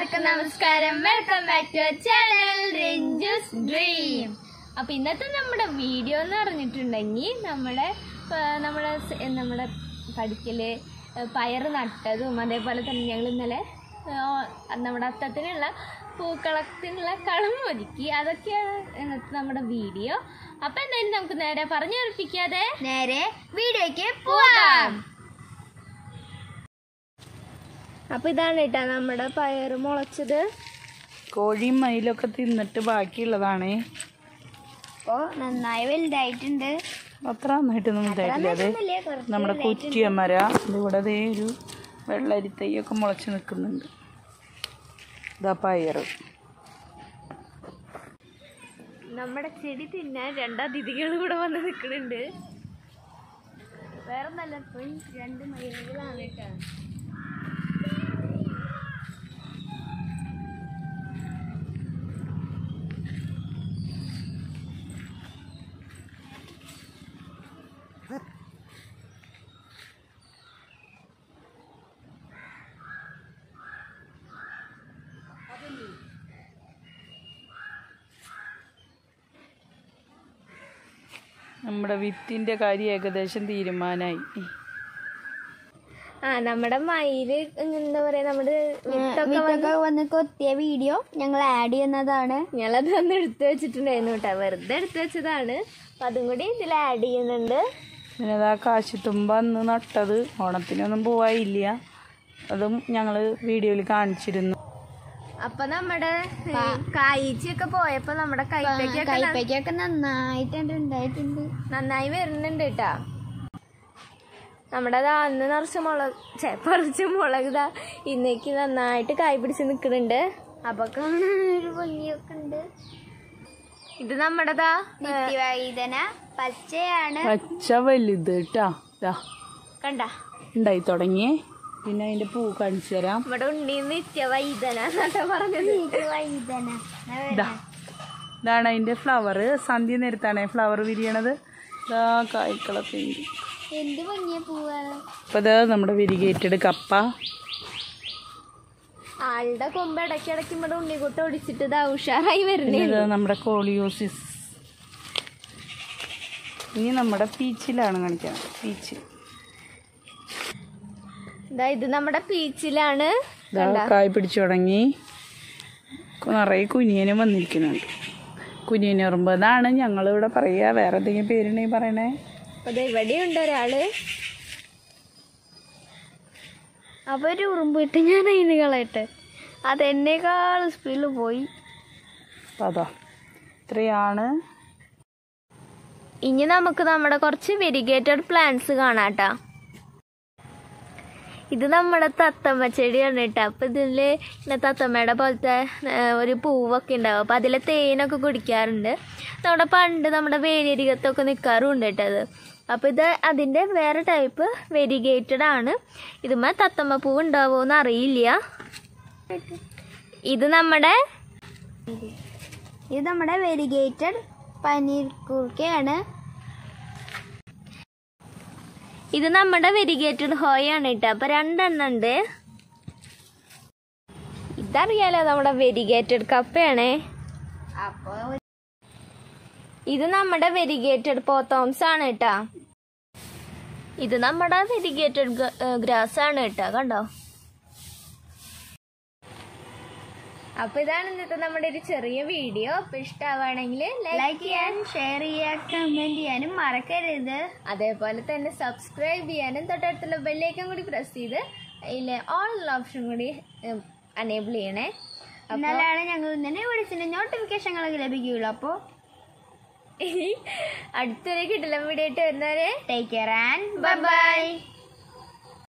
എല്ലാവർക്കും നമസ്കാരം welcome back to channel Rinju's dream അപ്പൊ ഇന്നത്തെ നമ്മുടെ വീഡിയോ എന്ന് പറഞ്ഞിട്ടുണ്ടെങ്കിൽ നമ്മളെ ആ, നമ്മളെ സ്- നമ്മുടെ പഠിക്കല് ആ, പയറ് നട്ടതും അതേപോലെ തന്നെ ഞങ്ങൾ ഇന്നലെ ആ, നമ്മുടെ അത്തത്തിനുള്ള പൂക്കളത്തിനുള്ള കളം ഒരുക്കി അതൊക്കെയാണ് ഇന്നത്തെ നമ്മുടെ വീഡിയോ അപ്പൊ എന്തായാലും നമുക്ക് നേരെ പറഞ്ഞു കേൾപ്പിക്കാതെ നേരെ വീഡിയോക്ക് പോവാം അപ്പൊ ഇതാണ് കേട്ടാ നമ്മുടെ പയറ് മുളച്ചത് കോഴിയും മയിലൊക്കെ തിന്നിട്ട് ബാക്കിയുള്ളതാണേ അപ്പോ നന്നായി വലുതായിട്ടുണ്ട് അത്ര നന്നായിട്ടൊന്നും ഇതായിട്ടില്ല അത് വലിയ കുറച്ച് നമ്മുടെ കുറ്റിയമര ഇതിവിടെ ദേ ഒരു വെള്ളരിത്തൈയൊക്കെ മുളച്ച് നിൽക്കുന്നുണ്ട് ഇതാ പയറ് നമ്മുടെ ചെടി തിന്നാൻ രണ്ടതിഥികൾ കൂടെ വന്ന് നിൽക്കുന്നുണ്ട് വേറെ നല്ല രണ്ട് മയിലുകളാണ് കേട്ടോ നമ്മുടെ വിത്തിൻ്റെ കാര്യം ഏകദേശം തീരുമാനമായി ആ നമ്മുടെ മയില് എന്താ പറയാ നമ്മുടെ വിത്തൊക്കെ വിത്തൊക്കെ വന്ന് കൊത്തിയ വീഡിയോ ഞങ്ങൾ ആഡ് ചെയ്യുന്നതാണ് ഞങ്ങളത് ഒന്ന് എടുത്തു വെച്ചിട്ടുണ്ടായിരുന്നു കേട്ടോ വെറുതെ എടുത്തു വെച്ചതാണ് അപ്പൊ അതും കൂടി ഇതിൽ ആഡ് ചെയ്യുന്നുണ്ട് പിന്നെ അതാ കാശിത്തുമ്പ അന്ന് നട്ടത് ഓണത്തിനൊന്നും പോവായില്ല അതും ഞങ്ങൾ വീഡിയോയിൽ കാണിച്ചിരുന്നു അപ്പൊ നമ്മുടെ കായ്ച്ചൊക്കെ പോയപ്പോ നമ്മുടെ കൈപ്പയ്ക്കൊക്കെ ന- കൈപ്പയ്ക്കൊക്കെ നന്നായിട്ടുണ്ട് ഉണ്ടായിട്ടുണ്ട് നന്നായി വരുന്നുണ്ട് കേട്ടാ നമ്മുടെ ദാ അന്ന് നിറച്ച മുളക് ചെ പറിച്ച മുളക് ദാ ഇന്നേക്ക് നന്നായിട്ട് കായ് പിടിച്ച് നിൽക്കുന്നുണ്ട് അപ്പൊ കാണാൻ ഒരു ഭംഗിയൊക്കെ ഉണ്ട് ഇത് നമ്മുടെ ദാ നിത്യവൈതന പച്ചയാണ് പച്ച വലുത് കേട്ടാ ഇതാ കണ്ട ഉണ്ടായി തുടങ്ങിയേ പിന്നെ അതിൻ്റെ പൂ കാണിച്ചു തരാം നമ്മുടെ ഉണ്ണി നിത്യ വൈദന എന്നൊക്കെ പറഞ്ഞത് വൈതന ഇതാ ഇതാണ് അതിൻ്റെ ഫ്ലവർ സന്ധ്യ നേരത്താണ് ഫ്ലവർ വിരിയണത് ഇതാ കായ്ക്കളൊക്കെ ഉണ്ട് എന്ത് ഭംഗിയ പൂവാണ് അപ്പോൾ ഇത് നമ്മുടെ വിരികേറ്റഡ് കപ്പ ആളുടെ കൊമ്പ് ഇടയ്ക്കിടയ്ക്ക് നമ്മുടെ ഉണ്ണിക്കുട്ട ഒടിച്ചിട്ട് ഇതാ ഉഷാറായി വരുന്നേ പിന്നെ ഇത് നമ്മുടെ കോളിയോസിസ് ഇനി നമ്മുടെ പീച്ചിലാണ് കാണിക്കുന്നത് പീച്ച് ഇതാ ഇത് നമ്മുടെ പീച്ചിലാണ് ഇതാ കായ് പിടിച്ചു തുടങ്ങി നിറയെ കുനിയനും വന്നിരിക്കുന്നുണ്ട് കുനിയൻ ഉറുമ്പ് ഇതാണ് ഞങ്ങളിവിടെ പറയുക വേറെ എന്തെങ്കിലും പേരുണ്ടെങ്കിൽ പറയണേ അപ്പൊ ദേ ഇവിടെയുണ്ട് ഒരാള് അപ്പൊ ഒരു ഉറുമ്പിട്ട് ഞാൻ അതിന് കളയട്ടെ അത് എന്നേക്കാൾ സ്പീഡിൽ പോയി അപ്പം അതാ ഇത്രയാണ് ഇനി നമുക്ക് നമ്മുടെ കുറച്ച് വെരിഗേറ്റഡ് പ്ലാന്റ്സ് കാണാട്ടാ ഇത് നമ്മുടെ തത്തമ്മ ചെടിയാണ് കേട്ടോ അപ്പൊ ഇതില് ഇങ്ങനെ തത്തമ്മയുടെ പോലത്തെ ആ, ഒരു പൂവൊക്കെ ഉണ്ടാവും അപ്പൊ അതിലെ തേനൊക്കെ കുടിക്കാറുണ്ട് നമ്മുടെ പണ്ട് നമ്മുടെ വേലിയരികത്തൊക്കെ നിൽക്കാറുണ്ട് കേട്ടോ അത് അപ്പൊ ഇത് അതിന്റെ വേറെ ടൈപ്പ് വെരിഗേറ്റഡ് ആണ് ഇതുമ്മ തത്തമ്മ പൂവ് ഉണ്ടാവുമോന്ന് അറിയില്ല ഇത് നമ്മുടെ ഇത് നമ്മുടെ വെരിഗേറ്റഡ് പനീർ കുർക്കയാണ് ഇത് നമ്മുടെ വെരിഗേറ്റഡ് ഹോയ് ആണ് കേട്ടോ അപ്പൊ രണ്ടെണ്ണം ഉണ്ട് ഇതറിയാലോ നമ്മുടെ വെരിഗേറ്റഡ് കപ്പയാണേ അപ്പൊ ഇത് നമ്മുടെ വെരിഗേറ്റഡ് പോത്തോംസ് ആണ് കേട്ടാ ഇത് നമ്മുടെ വെരിഗേറ്റഡ് ഗ്രാസ് ആണ് കേട്ടോ കണ്ടോ അപ്പൊ ഇതാണ് ഇന്നത്തെ നമ്മുടെ ഒരു ചെറിയ വീഡിയോ അപ്പൊ ഇഷ്ടമാണെങ്കിൽ ലൈക്ക് ചെയ്യാനും ഷെയർ ചെയ്യാൻ കമന്റ് ചെയ്യാനും മറക്കരുത് അതേപോലെ തന്നെ സബ്സ്ക്രൈബ് ചെയ്യാനും തൊട്ടടുത്തുള്ള ബെല്ലേക്കും കൂടി പ്രസ് ചെയ്ത് അതിലെ ഓൾ ഓപ്ഷൻ കൂടി അനേബിൾ ചെയ്യണേ എന്നാലാണ് ഞങ്ങൾ ഇങ്ങനെ വിളിച്ചിട്ട് നോട്ടിഫിക്കേഷനുകളൊക്കെ ലഭിക്കുകയുള്ളൂ അപ്പോൾ അടുത്തൊരു കിട്ടില്ല വീഡിയോ ആയിട്ട് വരുന്നവരെ take care and bye by